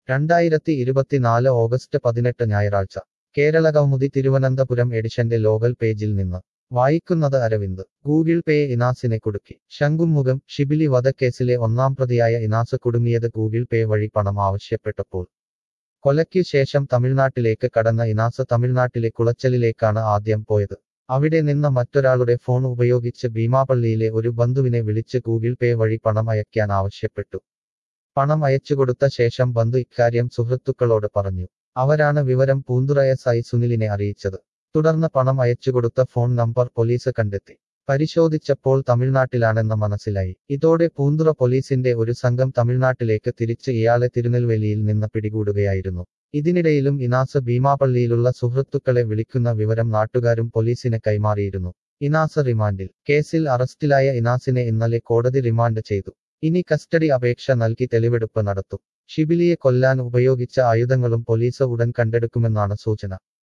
രണ്ടായിരത്തി ഇരുപത്തിനാല് ഓഗസ്റ്റ് പതിനെട്ട് ഞായറാഴ്ച കേരള കൗമുദി തിരുവനന്തപുരം എഡിഷന്റെ ലോകൽ പേജിൽ നിന്ന് വായിക്കുന്നത് അരവിന്ദ് ഗൂഗിൾ പേ ഇനാസിനെ കുടുക്കി ശംഖുമുഖം ഷിബിലി വധക്കേസിലെ ഒന്നാം പ്രതിയായ ഇനാസ് കുടുങ്ങിയത് ഗൂഗിൾ പേ വഴി പണം ആവശ്യപ്പെട്ടപ്പോൾ കൊലയ്ക്കു ശേഷം തമിഴ്നാട്ടിലേക്ക് കടന്ന ഇനാസ് തമിഴ്നാട്ടിലെ കുളച്ചലിലേക്കാണ് ആദ്യം പോയത് അവിടെ നിന്ന് മറ്റൊരാളുടെ ഫോൺ ഉപയോഗിച്ച് ഭീമാപള്ളിയിലെ ഒരു ബന്ധുവിനെ വിളിച്ച് ഗൂഗിൾ പേ വഴി പണം അയക്കാൻ ആവശ്യപ്പെട്ടു പണം അയച്ചുകൊടുത്ത ശേഷം ബന്ധു ഇക്കാര്യം സുഹൃത്തുക്കളോട് പറഞ്ഞു അവരാണ് വിവരം പൂന്തുറ എസ് ഐ സുനിലിനെ അറിയിച്ചത് തുടർന്ന് പണം അയച്ചുകൊടുത്ത ഫോൺ നമ്പർ പോലീസ് കണ്ടെത്തി പരിശോധിച്ചപ്പോൾ തമിഴ്നാട്ടിലാണെന്ന് മനസ്സിലായി ഇതോടെ പൂന്തുറ പോലീസിന്റെ ഒരു സംഘം തമിഴ്നാട്ടിലേക്ക് തിരിച്ച് ഇയാളെ തിരുനെൽവേലിയിൽ നിന്ന് പിടികൂടുകയായിരുന്നു ഇതിനിടയിലും ഇനാസ് ഭീമാപള്ളിയിലുള്ള സുഹൃത്തുക്കളെ വിളിക്കുന്ന വിവരം നാട്ടുകാരും പോലീസിന് കൈമാറിയിരുന്നു ഇനാസ് റിമാൻഡിൽ കേസിൽ അറസ്റ്റിലായ ഇനാസിനെ ഇന്നലെ കോടതി റിമാൻഡ് ചെയ്തു ഇനി കസ്റ്റഡി അപേക്ഷ നൽകി തെളിവെടുപ്പ് നടത്തും ഷിബിലിയെ കൊല്ലാൻ ഉപയോഗിച്ച ആയുധങ്ങളും പോലീസ് ഉടൻ കണ്ടെടുക്കുമെന്നാണ് സൂചന